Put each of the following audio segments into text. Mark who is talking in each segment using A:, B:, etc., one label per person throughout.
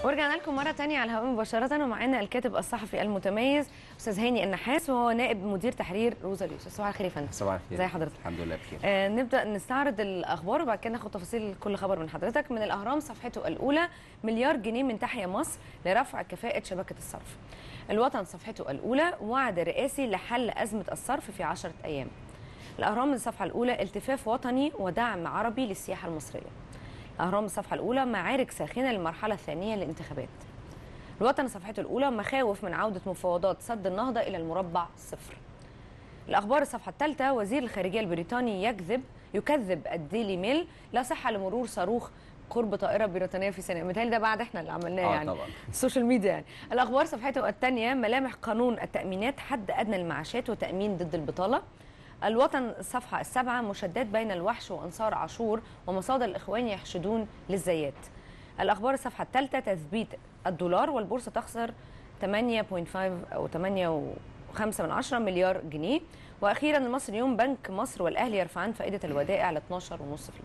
A: ورجعنا لكم مرة تانية على الهواء مباشرة ومعانا الكاتب الصحفي المتميز أستاذ هاني النحاس وهو نائب مدير تحرير روزا اليوسف صباح الخير يا فندم
B: صباح الخير
A: ازي حضرتك
B: الحمد لله بخير
A: آه نبدأ نستعرض الأخبار وبعد كده ناخد تفاصيل كل خبر من حضرتك من الأهرام صفحته الأولى مليار جنيه من تحيا مصر لرفع كفاءة شبكة الصرف الوطن صفحته الأولى وعد رئاسي لحل أزمة الصرف في عشرة أيام الأهرام من الصفحة الأولى التفاف وطني ودعم عربي للسياحة المصرية الأهرام الصفحة الأولى معارك ساخنة للمرحلة الثانية للانتخابات الوطن صفحته الأولى مخاوف من عودة مفاوضات سد النهضة إلى المربع صفر الأخبار الصفحة الثالثة وزير الخارجية البريطاني يكذب يكذب الديلي ميل لا صحة لمرور صاروخ قرب طائرة بريطانية في سنة متهيألي ده بعد احنا اللي عملناه
B: آه
A: يعني
B: طبعاً.
A: السوشيال ميديا يعني الأخبار صفحته الثانية ملامح قانون التأمينات حد أدنى المعاشات وتأمين ضد البطالة الوطن الصفحة السابعة مشادات بين الوحش وأنصار عاشور ومصادر الإخوان يحشدون للزيات الأخبار الصفحة الثالثة تثبيت الدولار والبورصة تخسر 8.5 أو 8.5 من عشرة مليار جنيه وأخيرا المصري يوم بنك مصر والأهلي يرفعان فائدة الودائع ل 12.5%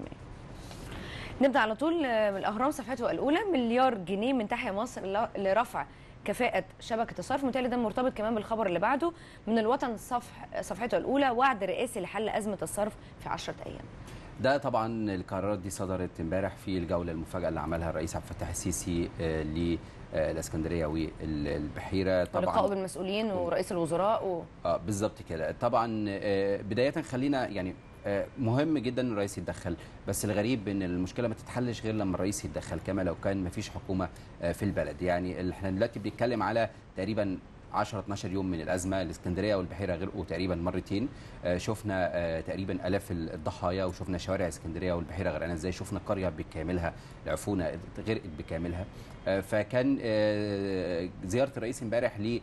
A: نبدا على طول آه، من الاهرام صفحته الاولى مليار جنيه من تحيا مصر ل- لرفع كفاءة شبكة الصرف متهيألي ده مرتبط كمان بالخبر اللي بعده من الوطن صفح صفحته الأولى وعد رئاسي لحل أزمة الصرف في 10 أيام
B: ده طبعا القرارات دي صدرت امبارح في الجوله المفاجاه اللي عملها الرئيس عبد الفتاح السيسي آه، للاسكندريه والبحيره
A: ولقائه
B: طبعا
A: بالمسؤولين ورئيس الوزراء و...
B: اه بالظبط كده طبعا آه، بدايه خلينا يعني آه، مهم جدا ان الرئيس يتدخل بس الغريب ان المشكله ما تتحلش غير لما الرئيس يتدخل كما لو كان ما فيش حكومه آه، في البلد يعني ال- احنا دلوقتي بنتكلم على تقريبا 10 12 يوم من الازمه الاسكندريه والبحيره غرقوا تقريبا مرتين آه، شفنا آه، تقريبا الاف الضحايا وشفنا شوارع اسكندريه والبحيره غرقانه ازاي شفنا القريه بكاملها العفونه غرقت بكاملها آه، فكان آه، زياره الرئيس امبارح ل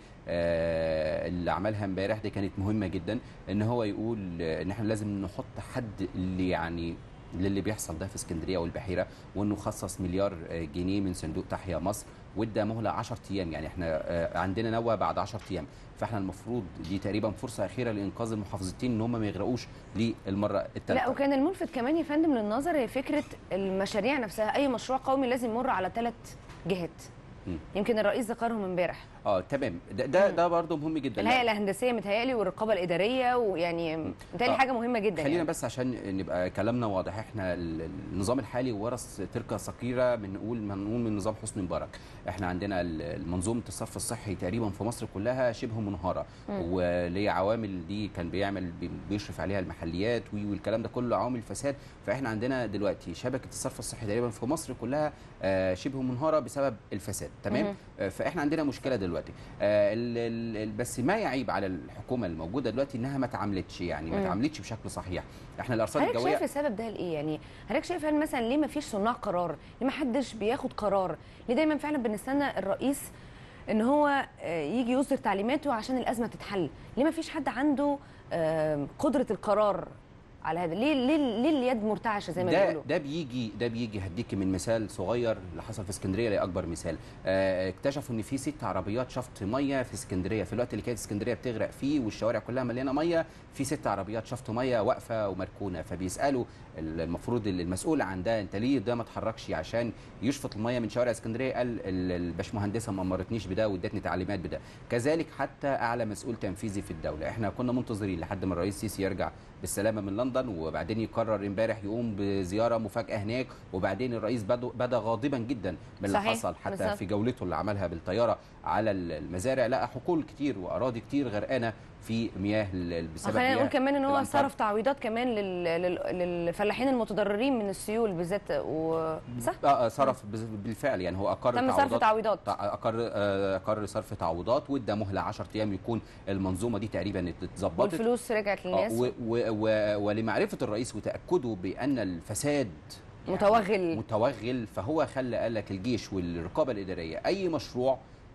B: آه، اللي عملها امبارح دي كانت مهمه جدا ان هو يقول آه، ان احنا لازم نحط حد اللي يعني للي بيحصل ده في اسكندريه والبحيره وانه خصص مليار آه، جنيه من صندوق تحيا مصر وادى مهله 10 ايام يعني احنا آه، عندنا نوى بعد 10 ايام فاحنا المفروض دي تقريبا فرصه اخيره لانقاذ المحافظتين ان هم ما يغرقوش للمره الثالثه
A: لا وكان الملفت كمان يا فندم للنظر هي فكرة المشاريع نفسها أي مشروع قومي لازم يمر على ثلاث جهات
B: مم.
A: يمكن الرئيس ذكرهم امبارح
B: اه تمام ده ده, ده برضه مهم جدا
A: الهيئة الهندسية متهيألي والرقابة الإدارية ويعني متهيألي
B: آه.
A: حاجة مهمة جدا
B: خلينا
A: يعني.
B: بس عشان نبقى كلامنا واضح احنا ال- النظام الحالي ورث تركه صغيره من نقول من نقول من نظام حسني مبارك احنا عندنا ال- منظومه الصرف الصحي تقريبا في مصر كلها شبه منهاره وليه عوامل دي كان بيعمل بي- بيشرف عليها المحليات وي- والكلام ده كله عوامل فساد فاحنا عندنا دلوقتي شبكه الصرف الصحي تقريبا في مصر كلها آه، شبه منهاره بسبب الفساد تمام
A: مهم.
B: آه، فاحنا عندنا مشكله دلوقتي آه، ال- ال- ال- بس ما يعيب على الحكومه الموجوده دلوقتي انها ما تعاملتش يعني ما
A: مم.
B: تعاملتش بشكل صحيح احنا الارصاد
A: حضرتك
B: الجويه
A: شايف السبب ده لايه يعني حضرتك شايف هل مثلا ليه ما فيش صناع قرار ليه ما حدش بياخد قرار ليه دايما فعلا بنستنى الرئيس ان هو آه، يجي يصدر تعليماته عشان الازمه تتحل ليه ما فيش حد عنده آه، قدره القرار على هذا ليه ليه ليه اليد مرتعشه زي ما
B: ده
A: بيقولوا
B: ده بيجي ده بيجي هديك من مثال صغير اللي حصل في اسكندريه لاكبر مثال آه، اكتشفوا ان في ست عربيات شفط ميه في اسكندريه في الوقت اللي كانت اسكندريه بتغرق فيه والشوارع كلها مليانه ميه في ست عربيات شفط ميه واقفه ومركونه فبيسالوا المفروض المسؤول عن ده انت ليه ده ما اتحركش عشان يشفط الميه من شوارع اسكندريه قال ال- الباشمهندسه ما امرتنيش بده وادتني تعليمات بده كذلك حتى اعلى مسؤول تنفيذي في الدوله احنا كنا منتظرين لحد ما الرئيس السيسي يرجع بالسلامه من لندن وبعدين يقرر امبارح يقوم بزياره مفاجاه هناك وبعدين الرئيس بدا بدا غاضبا جدا من اللي
A: صحيح،
B: حصل حتى
A: بالظبط.
B: في جولته اللي عملها بالطياره على المزارع لقى حقول كتير واراضي كتير غرقانه في مياه ال- بسبب
A: خلينا نقول
B: مياه
A: كمان ان هو
B: الأمطار.
A: صرف تعويضات كمان لل... لل... للفلاحين المتضررين من السيول بالذات و... صح
B: اه آه، صرف بز- بالفعل يعني هو اقر
A: تم صرف تعويضات
B: تع- اقر آه، اقر صرف تعويضات وادى مهله 10 ايام يكون المنظومه دي تقريبا اتظبطت
A: والفلوس رجعت
B: آه،
A: للناس
B: و- و- و- ولمعرفه الرئيس وتاكده بان الفساد
A: متوغل.
B: متوغل فهو خلى قال لك الجيش والرقابه الاداريه اي مشروع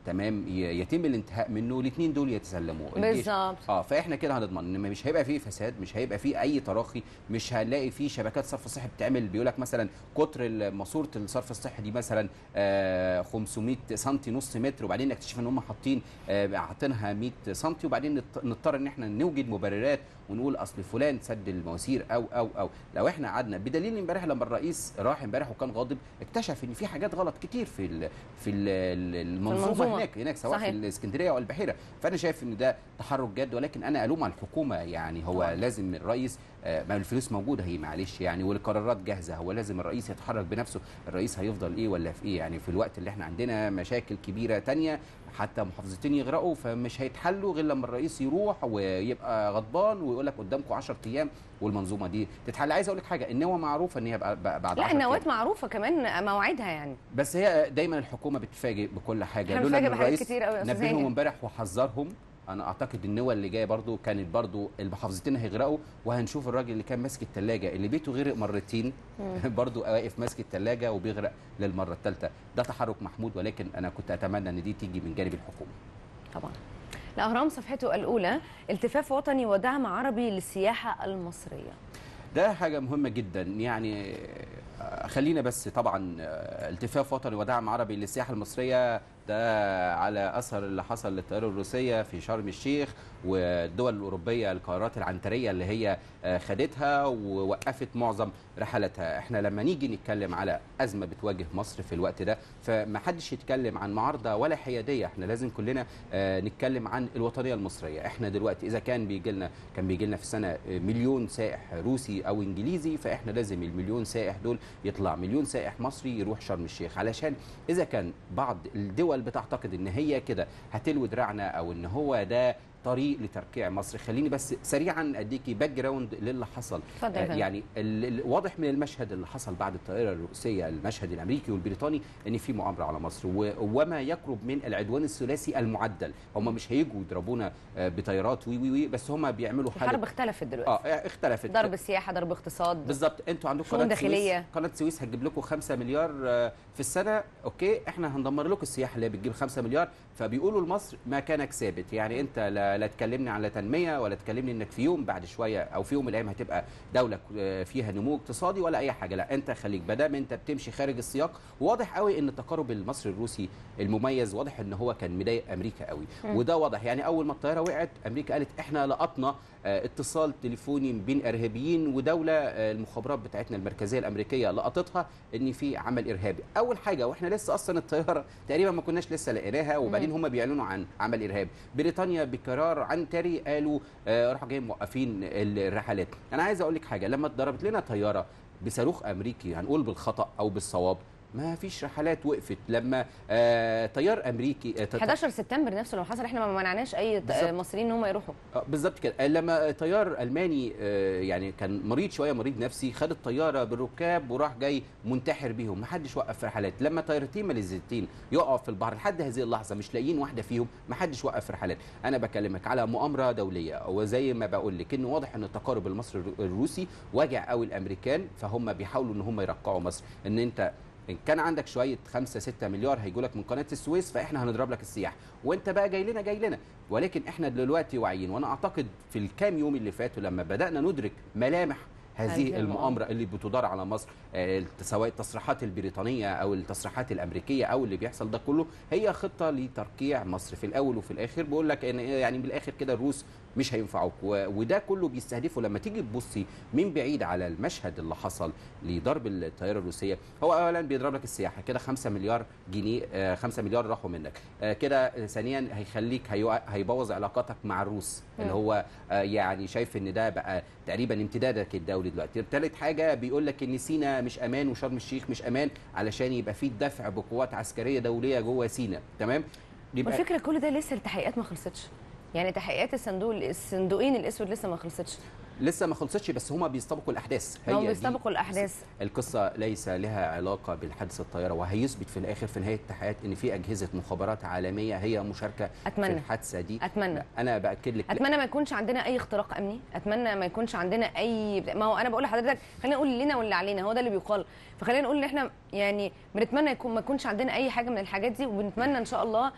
B: تمام ي- يتم الانتهاء منه الاثنين دول يتسلموا الجيش
A: بالظبط
B: اه فاحنا كده هنضمن ان مش هيبقى فيه فساد مش هيبقى فيه اي تراخي مش هنلاقي فيه شبكات صرف صحي بتعمل بيقول لك مثلا قطر ال- ماسوره الصرف الصحي دي مثلا آه 500 سم نص متر وبعدين نكتشف ان هم حاطين آه حاطينها 100 سم وبعدين نضط- نضطر ان احنا نوجد مبررات ونقول اصل فلان سد المواسير او او او لو احنا قعدنا بدليل امبارح لما الرئيس راح امبارح وكان غاضب اكتشف ان في حاجات غلط كتير في ال في ال المنظومه
A: المنظومة.
B: هناك هناك سواء
A: صحيح.
B: في الاسكندريه او البحيره فانا شايف ان ده تحرك جد ولكن انا الوم على الحكومه يعني هو
A: طبعاً.
B: لازم الرئيس آه، ما الفلوس موجوده هي معلش يعني والقرارات جاهزه هو لازم الرئيس يتحرك بنفسه الرئيس هيفضل ايه ولا في ايه يعني في الوقت اللي احنا عندنا مشاكل كبيره تانية حتى محافظتين يغرقوا فمش هيتحلوا غير لما الرئيس يروح ويبقى غضبان ويقول لك قدامكم 10 ايام والمنظومه دي تتحل عايز اقول لك حاجه النواه معروفه ان هي بقى- بقى- بعد
A: لا
B: 10
A: النواه
B: أيام.
A: معروفه كمان مواعيدها يعني
B: بس هي دايما الحكومه بتفاجئ بكل حاجه
A: احنا
B: لولا ان
A: بنتفاجئ بحاجات
B: الرئيس
A: كتير قوي يا استاذ
B: نبههم
A: هاني
B: امبارح وحذرهم انا اعتقد النوى اللي جايه برضو كانت برضو المحافظتين هيغرقوا وهنشوف الراجل اللي كان ماسك الثلاجه اللي بيته غرق مرتين برضو واقف ماسك الثلاجه وبيغرق للمره الثالثه ده تحرك محمود ولكن انا كنت اتمنى ان دي تيجي من جانب الحكومه
A: طبعا الاهرام صفحته الاولى التفاف وطني ودعم عربي للسياحه المصريه
B: ده حاجة مهمة جدا يعني آه، خلينا بس طبعا آه، التفاف وطني ودعم عربي للسياحة المصرية ده على أثر اللي حصل للطيارة الروسية في شرم الشيخ والدول الأوروبية القرارات العنترية اللي هي آه، خدتها ووقفت معظم رحلاتها احنا لما نيجي نتكلم على أزمة بتواجه مصر في الوقت ده فما حدش يتكلم عن معارضة ولا حيادية احنا لازم كلنا آه، نتكلم عن الوطنية المصرية احنا دلوقتي إذا كان بيجي لنا كان بيجي لنا في السنة مليون سائح روسي أو إنجليزي فاحنا لازم المليون سائح دول يطلع مليون سائح مصري يروح شرم الشيخ علشان إذا كان بعض الدول بتعتقد إن هي كده هتلوي دراعنا أو إن هو ده طريق لتركيع مصر خليني بس سريعا اديكي باك جراوند للي حصل
A: اتفضل يا
B: آه،
A: فندم.
B: يعني ال- ال- واضح من المشهد اللي حصل بعد الطائره الروسيه المشهد الامريكي والبريطاني ان في مؤامره على مصر و- وما يقرب من العدوان الثلاثي المعدل هم مش هيجوا يضربونا آه، بطيارات وي وي وي بس هم بيعملوا
A: الحرب
B: حاله
A: اختلفت دلوقتي
B: اه اختلفت
A: ضرب سياحه ضرب اقتصاد
B: بالظبط انتوا عندكم
A: شؤون
B: قناه
A: داخلية.
B: سويس قناه سويس هتجيب لكم 5 مليار آه، في السنه اوكي احنا هندمر لكم السياحه اللي هي بتجيب 5 مليار فبيقولوا لمصر مكانك ثابت يعني انت لا, لا تكلمني على تنميه ولا تكلمني انك في يوم بعد شويه او في يوم من الايام هتبقى دوله آه، فيها نمو اقتصادي ولا اي حاجه لا انت خليك بدام انت بتمشي خارج السياق واضح قوي ان التقارب المصري الروسي المميز واضح ان هو كان مضايق امريكا قوي
A: مم.
B: وده واضح يعني اول ما الطياره وقعت امريكا قالت احنا لقطنا آه، اتصال تليفوني بين ارهابيين ودوله آه، المخابرات بتاعتنا المركزيه الامريكيه لقطتها ان في عمل ارهابي اول حاجه واحنا لسه اصلا الطياره تقريبا ما كناش لسه لقيناها وبعدين هم بيعلنوا عن عمل ارهابي بريطانيا بقرار عنتري قالوا آه، راحوا جايين موقفين الرحلات انا عايز اقول لك حاجه لما اتضربت لنا طياره بصاروخ امريكي هنقول بالخطا او بالصواب ما فيش رحلات وقفت لما آه طيار امريكي آه،
A: 11 سبتمبر نفسه لو حصل احنا ما منعناش اي
B: بالظبط.
A: مصريين ان هم يروحوا
B: آه، بالظبط كده لما طيار الماني آه، يعني كان مريض شويه مريض نفسي خد الطياره بالركاب وراح جاي منتحر بيهم ما حدش وقف رحلات لما طيارتين ماليزيتين يقعوا في البحر لحد هذه اللحظه مش لاقيين واحده فيهم ما حدش وقف رحلات انا بكلمك على مؤامره دوليه وزي ما بقول لك ان واضح ان التقارب المصري الروسي واجع قوي الامريكان فهم بيحاولوا ان هم يرقعوا مصر ان انت ان كان عندك شويه 5 6 مليار هيجوا لك من قناه السويس فاحنا هنضرب لك السياحه وانت بقى جاي لنا جاي لنا ولكن احنا دلوقتي واعيين وانا اعتقد في الكام يوم اللي فاتوا لما بدانا ندرك ملامح
A: هذه
B: هذه
A: المؤامرة.
B: المؤامره اللي بتدار على مصر آه، سواء التصريحات البريطانيه او التصريحات الامريكيه او اللي بيحصل ده كله هي خطه لتركيع مصر في الاول وفي الاخر بقول لك ان يعني من الاخر كده الروس مش هينفعوك و- وده كله بيستهدفه لما تيجي تبصي من بعيد على المشهد اللي حصل لضرب الطياره الروسيه هو اولا بيضرب لك السياحه كده 5 مليار جنيه آه، 5 مليار راحوا منك آه، كده ثانيا هيخليك هيو- هيبوظ علاقاتك مع الروس اللي
A: مم.
B: هو آه، يعني شايف ان ده بقى تقريبا امتدادك الدولي دلوقتي ثالث حاجه بيقول لك ان سينا مش امان وشرم الشيخ مش امان علشان يبقى في دفع بقوات عسكريه دوليه جوه سينا تمام يبقى
A: والفكره كل ده لسه التحقيقات ما خلصتش يعني تحقيقات الصندوق الصندوقين الاسود لسه ما خلصتش
B: لسه ما خلصتش بس هما بيستبقوا الاحداث
A: هم
B: دي
A: بيستبقوا الاحداث
B: القصه ليس لها علاقه بالحادثه الطياره وهيثبت في الاخر في نهايه التحقيقات ان في اجهزه مخابرات عالميه هي مشاركه في
A: اتمنى
B: الحادثه دي
A: اتمنى
B: انا باكد لك
A: اتمنى ما يكونش عندنا اي اختراق امني اتمنى ما يكونش عندنا اي ما هو انا بقول لحضرتك خلينا نقول لنا واللي علينا هو ده اللي بيقال فخلينا نقول ان احنا يعني بنتمنى يكون ما يكونش عندنا اي حاجه من الحاجات دي وبنتمنى ان شاء الله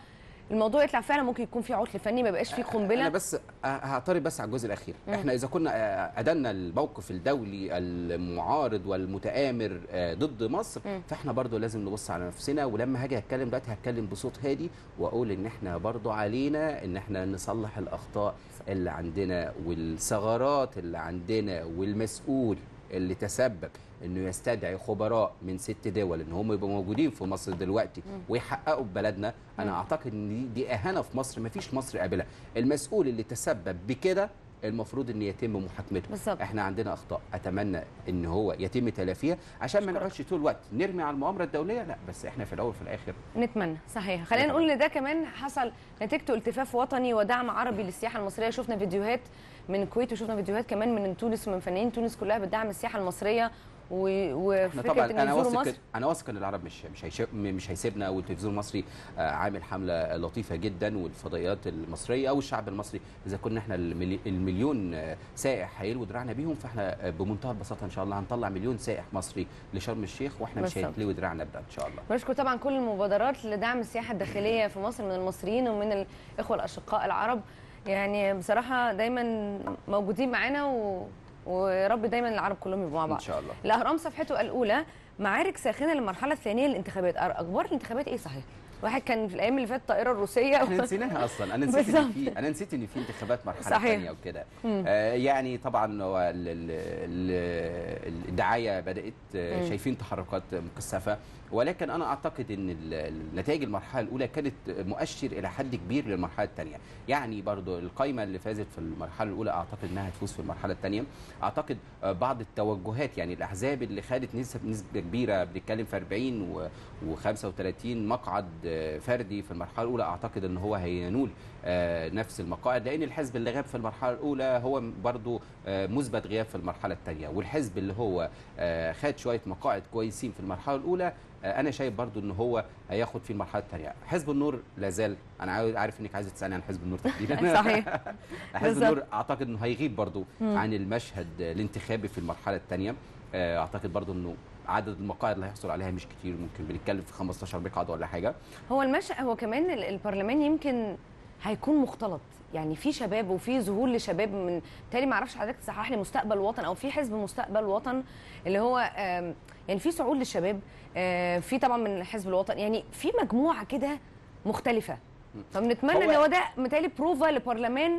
A: الموضوع يطلع فعلا ممكن يكون في عطل فني ما يبقاش في
B: انا
A: قنبله
B: بس هعترض بس على الجزء الاخير
A: مم.
B: احنا اذا كنا آه، ادنا الموقف الدولي المعارض والمتآمر آه، ضد مصر
A: مم.
B: فاحنا برضو لازم نبص على نفسنا ولما هاجي اتكلم دلوقتي هتكلم بصوت هادي واقول ان احنا برضو علينا ان احنا نصلح الاخطاء اللي عندنا والثغرات اللي عندنا والمسؤول اللي تسبب انه يستدعي خبراء من ست دول ان هم يبقوا موجودين في مصر دلوقتي ويحققوا ببلدنا انا
A: مم.
B: اعتقد ان دي, دي اهانه في مصر ما فيش مصر قابلها المسؤول اللي تسبب بكده المفروض ان يتم محاكمته
A: بالظبط.
B: احنا عندنا اخطاء اتمنى ان هو يتم تلافيها عشان ما
A: أشكرك.
B: نقعدش طول الوقت نرمي على المؤامره الدوليه لا بس احنا في الاول وفي الاخر
A: نتمنى صحيح خلينا
B: نتمنى.
A: نقول ان ده كمان حصل نتيجته التفاف وطني ودعم عربي للسياحه المصريه شفنا فيديوهات من الكويت وشفنا فيديوهات كمان من تونس ومن فنانين تونس كلها بتدعم السياحه المصريه و-
B: احنا
A: وفكره
B: طبعا
A: ان
B: انا
A: يزوروا
B: واثق
A: مصر
B: انا واثق ان العرب مش مش هيش- مش هيسيبنا والتلفزيون المصري آه، عامل حمله لطيفه جدا والفضائيات المصريه او الشعب المصري اذا كنا احنا الملي- المليون آه، سائح هيلوي دراعنا بيهم فاحنا آه، بمنتهى البساطه ان شاء الله هنطلع مليون سائح مصري لشرم الشيخ واحنا مش
A: بالظبط.
B: هنلوي دراعنا بده ان شاء الله
A: بنشكر طبعا كل المبادرات لدعم السياحه الداخليه في مصر من المصريين ومن الاخوه الاشقاء العرب يعني بصراحه دايما موجودين معانا و... ويا رب دايما العرب كلهم يبقوا مع
B: ان
A: بعض
B: شاء الله
A: الاهرام صفحته الاولى معارك ساخنه للمرحله الثانيه للانتخابات اخبار الانتخابات ايه صحيح واحد كان في الايام اللي فاتت الطائره الروسيه
B: احنا نسيناها اصلا انا نسيت ان
A: بالظبط.
B: في انا نسيت ان في انتخابات مرحله
A: صحيح.
B: ثانيه وكده آه يعني طبعا هو ال- ال- ال- الدعايه بدات آه،
A: مم.
B: شايفين تحركات مكثفه ولكن انا اعتقد ان ال- النتائج المرحله الاولى كانت مؤشر الى حد كبير للمرحله الثانيه يعني برضو القائمه اللي فازت في المرحله الاولى اعتقد انها هتفوز في المرحله الثانيه اعتقد آه، بعض التوجهات يعني الاحزاب اللي خدت نسب نسبه كبيره بنتكلم في 40 و35 مقعد آه، فردي في المرحله الاولى اعتقد ان هو هينول آه، نفس المقاعد لان الحزب اللي غاب في المرحله الاولى هو برضو آه، مثبت غياب في المرحله الثانيه والحزب اللي هو آه، خد شويه مقاعد كويسين في المرحله الاولى آه، انا شايف برضو ان هو هياخد في المرحله الثانيه حزب النور لا زال انا عاوز- عارف انك عايزه تسالني عن حزب النور تحديدا
A: صحيح
B: حزب
A: بالظبط.
B: النور اعتقد انه هيغيب برضو عن المشهد الانتخابي في المرحله الثانيه اعتقد برضو انه عدد المقاعد اللي هيحصل عليها مش كتير ممكن بنتكلم في 15 مقعد ولا حاجه
A: هو المشهد هو كمان ال- البرلمان يمكن هيكون مختلط يعني في شباب وفي ظهور لشباب من بالتالي ما اعرفش حضرتك تصحح لي مستقبل وطن او في حزب مستقبل وطن اللي هو آم، يعني في صعود للشباب آه، في طبعا من الحزب الوطني يعني في مجموعه كده مختلفه فبنتمنى
B: هو-
A: ان هو ده متهيألي بروفا لبرلمان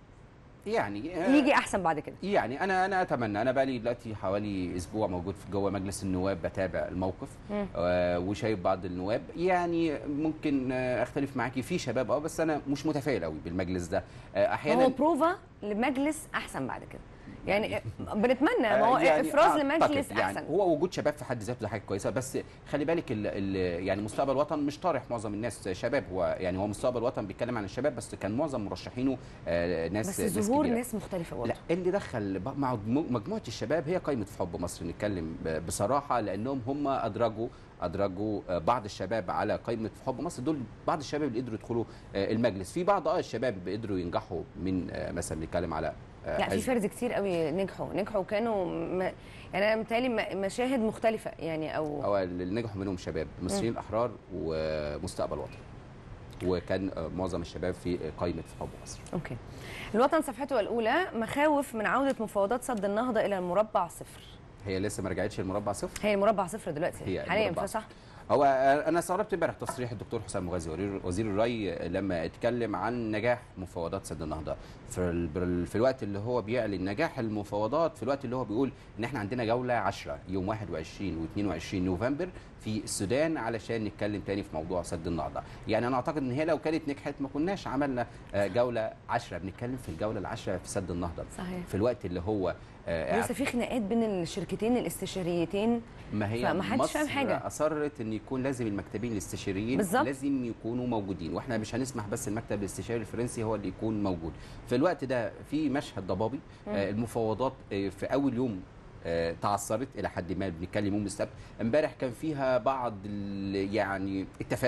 B: يعني آه،
A: يجي احسن بعد كده
B: يعني انا انا اتمنى انا بقالي دلوقتي حوالي اسبوع موجود في جوه مجلس النواب بتابع الموقف
A: مم.
B: آه وشايف بعض النواب يعني ممكن آه اختلف معاكي في شباب اه بس انا مش متفائل قوي بالمجلس ده آه
A: هو
B: احيانا
A: بروفا لمجلس احسن بعد كده يعني بنتمنى ما هو
B: آه، يعني
A: افراز
B: أعتقد
A: لمجلس
B: يعني
A: احسن
B: هو وجود شباب في حد ذاته ده حاجه كويسه بس خلي بالك ال ال يعني مستقبل الوطن مش طارح معظم الناس شباب هو يعني هو مستقبل الوطن بيتكلم عن الشباب بس كان معظم مرشحينه آه ناس
A: بس
B: ناس
A: ظهور
B: كبيرة.
A: ناس مختلفه برضه
B: لا اللي دخل ب- مع مج- مجموعه الشباب هي قائمه في حب مصر نتكلم ب- بصراحه لانهم هم ادرجوا ادرجوا آه، بعض الشباب على قائمه في حب مصر دول بعض الشباب اللي قدروا يدخلوا آه، المجلس في بعض اه الشباب قدروا ينجحوا من آه، مثلا بنتكلم على آه،
A: لا في
B: حزب-
A: فرز كتير قوي نجحوا نجحوا وكانوا م... يعني انا متهيألي م- مشاهد مختلفه يعني او
B: هو اللي نجحوا منهم شباب المصريين الاحرار ومستقبل وطن وكان آه، معظم الشباب في قائمه في حب مصر
A: اوكي الوطن صفحته الاولى مخاوف من عوده مفاوضات سد النهضه الى المربع صفر
B: هي لسه ما رجعتش المربع صفر
A: هي المربع صفر دلوقتي
B: هي
A: حاليا
B: المربع
A: صح
B: هو انا استغربت امبارح تصريح الدكتور حسام مغازي وزير- وزير الري لما اتكلم عن نجاح مفاوضات سد النهضه في ال- في الوقت اللي هو بيعلن نجاح المفاوضات في الوقت اللي هو بيقول ان احنا عندنا جوله 10 يوم 21 و22 نوفمبر في السودان علشان نتكلم تاني في موضوع سد النهضه يعني انا اعتقد ان هي لو كانت نجحت ما كناش عملنا آه، جوله 10 بنتكلم في الجوله العشرة في سد النهضه
A: صحيح
B: في الوقت اللي هو آه،
A: لسه في خناقات بين الشركتين الاستشاريتين
B: ما هي
A: فما حدش فاهم
B: مصر
A: حاجة.
B: اصرت ان يكون لازم المكتبين الاستشاريين
A: بالظبط.
B: لازم يكونوا موجودين واحنا مش هنسمح بس المكتب الاستشاري الفرنسي هو اللي يكون موجود في الوقت ده في مشهد ضبابي آه المفاوضات آه في اول يوم آه تعثرت الى حد ما بنتكلم يوم السبت امبارح كان فيها بعض ال- يعني التفاهم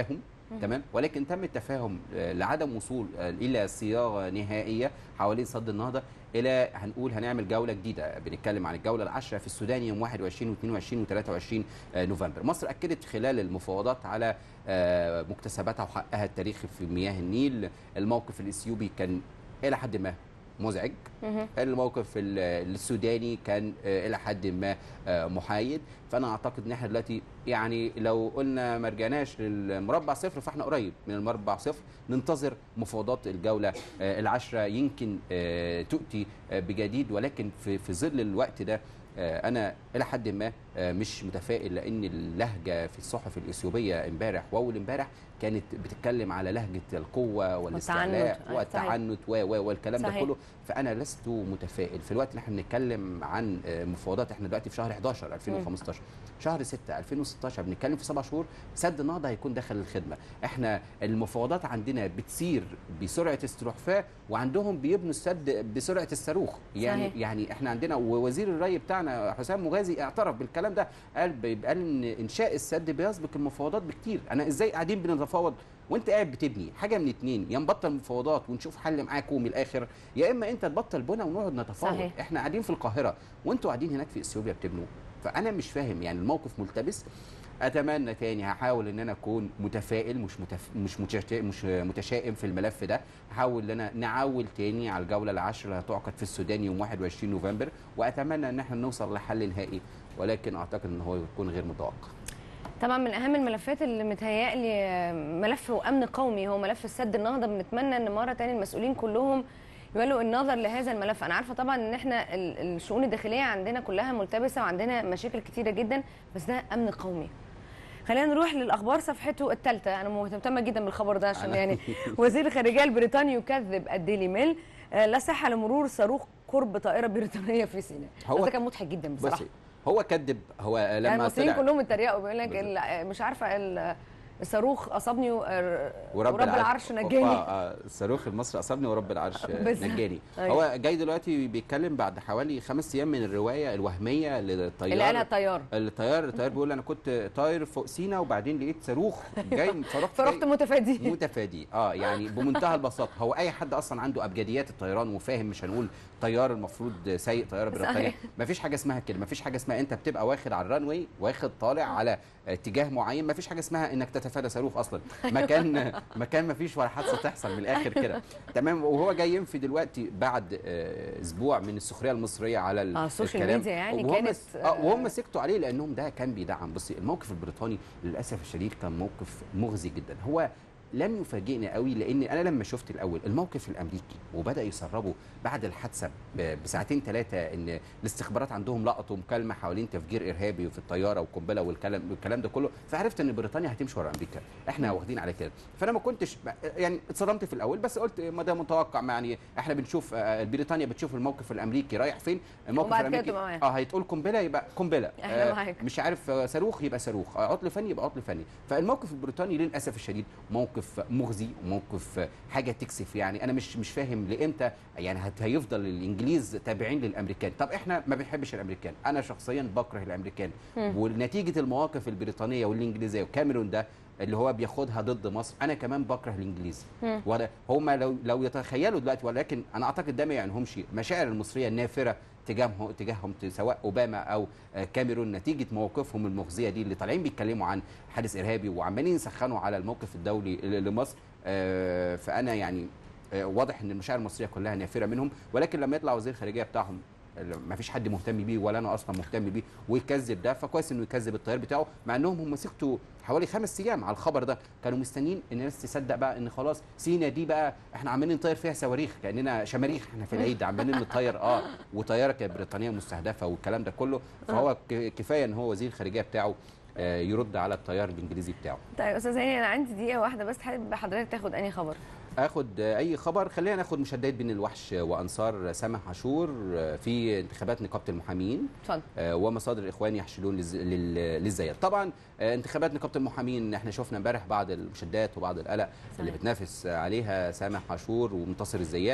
B: تمام ولكن تم التفاهم آه، لعدم وصول آه، الى صياغه نهائيه حوالين صد النهضه الى هنقول هنعمل جوله جديده بنتكلم عن الجوله العاشره في السودان يوم 21 و22 و23 نوفمبر مصر اكدت خلال المفاوضات على آه، مكتسباتها وحقها التاريخي في مياه النيل الموقف الاثيوبي كان الى حد ما مزعج
A: مهم.
B: الموقف ال- السوداني كان آه، الى حد ما آه، محايد فانا اعتقد ان احنا دلوقتي يعني لو قلنا ما رجعناش للمربع صفر فاحنا قريب من المربع صفر ننتظر مفاوضات الجوله آه، العشره يمكن آه، تؤتي آه، بجديد ولكن في في ظل الوقت ده آه، انا الى حد ما آه، مش متفائل لان اللهجه في الصحف الاثيوبيه امبارح واول امبارح كانت بتتكلم على لهجه القوه والاستعلاء
A: والتعنت. أيوة،
B: والتعنت و و والكلام ده
A: صحيح.
B: كله فانا لست متفائل في الوقت اللي احنا بنتكلم عن آه، مفاوضات احنا دلوقتي في شهر 11 2015 شهر 6 2016 بنتكلم في سبع شهور سد النهضه هيكون داخل الخدمه احنا المفاوضات عندنا بتسير بسرعه استروحفاه وعندهم بيبنوا السد بسرعه الصاروخ يعني
A: صحيح.
B: يعني احنا عندنا ووزير الري بتاعنا حسام مغازي اعترف بالكلام ده قال ب- قال ان انشاء السد بيسبق المفاوضات بكتير انا ازاي قاعدين بنتفاوض وانت قاعد بتبني حاجه من اتنين يا نبطل مفاوضات ونشوف حل معاكم من الاخر يا اما انت تبطل بنا ونقعد نتفاوض
A: صحيح.
B: احنا قاعدين في القاهره وانتوا قاعدين هناك في اثيوبيا بتبنوا فانا مش فاهم يعني الموقف ملتبس اتمنى تاني هحاول ان انا اكون متفائل مش متف... مش متشا... مش متشائم في الملف ده هحاول ان انا نعول تاني على الجوله العاشره اللي هتعقد في السودان يوم 21 نوفمبر واتمنى ان احنا نوصل لحل نهائي ولكن اعتقد ان هو يكون غير متوقع
A: طبعا من اهم الملفات اللي متهيألي ملف وامن قومي هو ملف السد النهضه بنتمنى ان مره تاني المسؤولين كلهم يولوا النظر لهذا الملف انا عارفه طبعا ان احنا ال- الشؤون الداخليه عندنا كلها ملتبسه وعندنا مشاكل كتيره جدا بس ده امن قومي خلينا نروح للاخبار صفحته الثالثه انا مهتمه جدا بالخبر ده عشان
B: أنا-
A: يعني وزير الخارجيه البريطاني يكذب الديلي ميل آه، لا صحه لمرور صاروخ قرب طائره بريطانيه في سيناء
B: هو-
A: هو ده كان مضحك جدا بصراحه
B: بصي هو كذب هو
A: يعني
B: لما
A: المصريين
B: طلع
A: كلهم اتريقوا بيقول لك
B: بالظبط.
A: ال- مش عارفه ال- الصاروخ اصابني و-
B: ورب,
A: ورب العرش نجاني
B: آه آه الصاروخ المصري اصابني ورب العرش آه،
A: بس-
B: نجاني
A: أيوة.
B: هو جاي دلوقتي بيتكلم بعد حوالي خمس ايام من الروايه الوهميه للطيار
A: اللي قالها الطيار
B: الطيار الطيار بيقول انا كنت طاير فوق سينا وبعدين لقيت صاروخ جاي فرحت
A: فرحت متفادي
B: متفادي اه يعني بمنتهى البساطه هو اي حد اصلا عنده ابجديات الطيران وفاهم مش هنقول طيار المفروض سايق طياره بريطانيا
A: صحيح.
B: مفيش حاجه اسمها كده مفيش حاجه اسمها انت بتبقى واخد على الرانوي واخد طالع على اتجاه معين مفيش حاجه اسمها انك تتفادى صاروخ اصلا مكان مكان مفيش ولا حادثه تحصل من الاخر كده تمام وهو جاي ينفي دلوقتي بعد آه، اسبوع من السخريه المصريه على ال-
A: اه السوشيال
B: الكلام.
A: ميديا يعني
B: وهم
A: كانت
B: س- اه وهم سكتوا عليه لانهم ده كان بيدعم بصي الموقف البريطاني للاسف الشديد كان موقف مخزي جدا هو لم يفاجئني قوي لان انا لما شفت الاول الموقف الامريكي وبدا يسربوا بعد الحادثه ب- بساعتين ثلاثه ان الاستخبارات عندهم لقطوا مكالمه حوالين تفجير ارهابي في الطياره وقنبله والكلام والكلام ده كله فعرفت ان بريطانيا هتمشي ورا امريكا احنا واخدين على كده فانا ما كنتش يعني اتصدمت في الاول بس قلت ما ده متوقع ما يعني احنا بنشوف آه، بريطانيا بتشوف الموقف الامريكي رايح فين الموقف
A: وبعد كده
B: الامريكي
A: تبقى معاه.
B: اه هيتقول قنبله يبقى قنبله
A: إحنا معاك.
B: مش عارف آه، صاروخ يبقى صاروخ آه، عطل فني يبقى عطل فني فالموقف البريطاني للاسف الشديد موقف مخزي وموقف آه، حاجه تكسف يعني انا مش مش فاهم لامتى يعني هت- هيفضل الانجليز تابعين للامريكان طب احنا ما بنحبش الامريكان انا شخصيا بكره الامريكان ونتيجه المواقف البريطانيه والانجليزيه وكاميرون ده اللي هو بياخدها ضد مصر انا كمان بكره الانجليز
A: مم.
B: ولا هم لو لو يتخيلوا دلوقتي ولكن انا اعتقد ده ما يعنيهمش المشاعر المصريه النافره تجاههم تجاههم سواء اوباما او آه، كاميرون نتيجه مواقفهم المخزيه دي اللي طالعين بيتكلموا عن حادث ارهابي وعمالين يسخنوا على الموقف الدولي ل- لمصر آه، فانا يعني آه، واضح ان المشاعر المصريه كلها نافره منهم ولكن لما يطلع وزير الخارجيه بتاعهم ما فيش حد مهتم بيه ولا انا اصلا مهتم بيه ويكذب ده فكويس انه يكذب الطيار بتاعه مع انهم هم سكتوا حوالي خمس ايام على الخبر ده كانوا مستنيين ان الناس تصدق بقى ان خلاص سينا دي بقى احنا عمالين نطير فيها صواريخ كاننا شماريخ احنا في العيد عمالين نطير اه وطياره كانت بريطانيه مستهدفه والكلام ده كله فهو ك- كفايه ان هو وزير الخارجيه بتاعه آه، يرد على الطيار الانجليزي بتاعه
A: طيب استاذ هاني انا عندي دقيقه واحده بس حابب حضرتك تاخد انهي خبر
B: اخد اي خبر خلينا ناخد مشادات بين الوحش وانصار سامح عاشور في انتخابات نقابه المحامين
A: اتفضل
B: آه، ومصادر الاخوان يحشدون للز- لل- للزيادة طبعا آه، انتخابات نقابه المحامين احنا شفنا امبارح بعض المشادات وبعض القلق اللي
A: صحيح.
B: بتنافس عليها سامح عاشور ومنتصر الزيات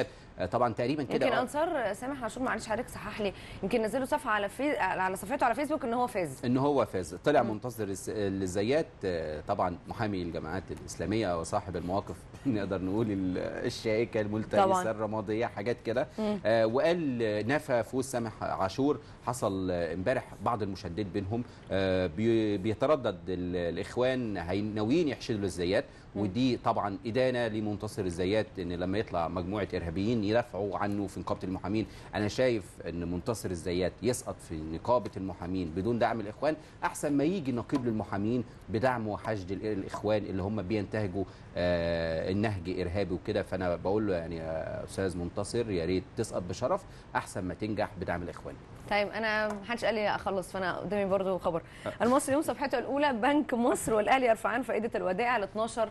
B: آه، طبعا تقريبا كده
A: يمكن
B: آه،
A: انصار سامح عاشور معلش حضرتك صحح لي يمكن نزلوا صفحه على في... على صفحته على فيسبوك ان هو فاز
B: ان هو فاز طلع
A: مم.
B: منتصر الز- الزيات آه، طبعا محامي الجماعات الاسلاميه وصاحب المواقف نقدر نقول ال- الشائكه
A: طبعاً.
B: الملتبسه الرماديه حاجات كده
A: مم.
B: آه، وقال آه، نفى فوز سامح عاشور حصل آه، امبارح بعض المشادات بينهم آه، بي- بيتردد ال- الاخوان هي- ناويين يحشدوا الزيات ودي طبعا ادانه لمنتصر الزيات ان لما يطلع مجموعه ارهابيين يدافعوا عنه في نقابه المحامين انا شايف ان منتصر الزيات يسقط في نقابه المحامين بدون دعم الاخوان احسن ما يجي نقيب للمحامين بدعم وحشد ال- الاخوان اللي هم بينتهجوا آه، النهج ارهابي وكده فانا بقول له يعني يا استاذ منتصر يا ريت تسقط بشرف احسن ما تنجح بدعم الاخوان
A: طيب انا محدش قال لي اخلص فانا قدامي برضو خبر المصري يوم صفحته الاولى بنك مصر والاهلي يرفعان فائده الودائع ل 12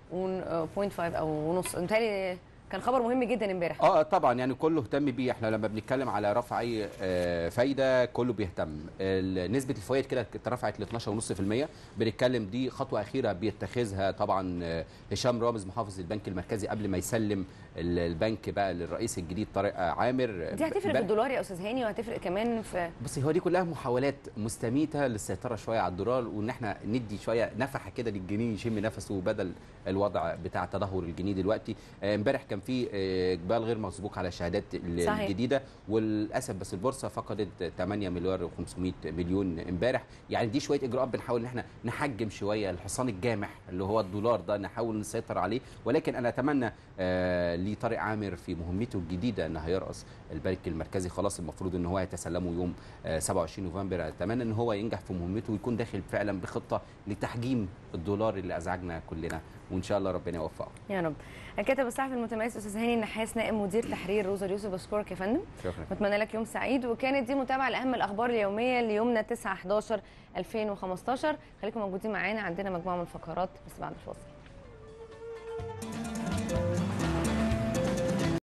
A: و.5 او ونص متهيألي كان خبر مهم جدا امبارح
B: اه طبعا يعني كله اهتم بيه احنا لما بنتكلم على رفع اي آه، فايده كله بيهتم ال- نسبه الفوائد كده اترفعت ل 12.5% بنتكلم دي خطوه اخيره بيتخذها طبعا آه، هشام رامز محافظ البنك المركزي قبل ما يسلم ال- البنك بقى للرئيس الجديد طارق آه، عامر
A: دي هتفرق في
B: بقى-
A: الدولار يا استاذ هاني وهتفرق كمان في
B: بصي هو دي كلها محاولات مستميته للسيطره شويه على الدولار وان احنا ندي شويه نفحه كده للجنيه يشم نفسه بدل الوضع بتاع تدهور الجنيه دلوقتي آه، امبارح كان في آه، اقبال غير مسبوق على الشهادات ال-
A: صحيح.
B: الجديده وللاسف بس البورصه فقدت 8 مليار و500 مليون امبارح يعني دي شويه اجراءات بنحاول ان احنا نحجم شويه الحصان الجامح اللي هو الدولار ده نحاول نسيطر عليه ولكن انا اتمنى آه لطارق عامر في مهمته الجديده ان هيرأس البنك المركزي خلاص المفروض ان هو يتسلمه يوم آه 27 نوفمبر اتمنى ان هو ينجح في مهمته ويكون داخل فعلا بخطه لتحجيم الدولار اللي ازعجنا كلنا وان شاء الله ربنا يوفقه
A: يا رب الكاتب الصحفي المتميز استاذ هاني النحاس نائب مدير تحرير روزا اليوسف بشكرك يا فندم
B: شكرا
A: بتمنى لك يوم سعيد وكانت دي متابعه لاهم الاخبار اليوميه ليومنا 9 11 2015 خليكم موجودين معانا عندنا مجموعه من الفقرات بس بعد الفاصل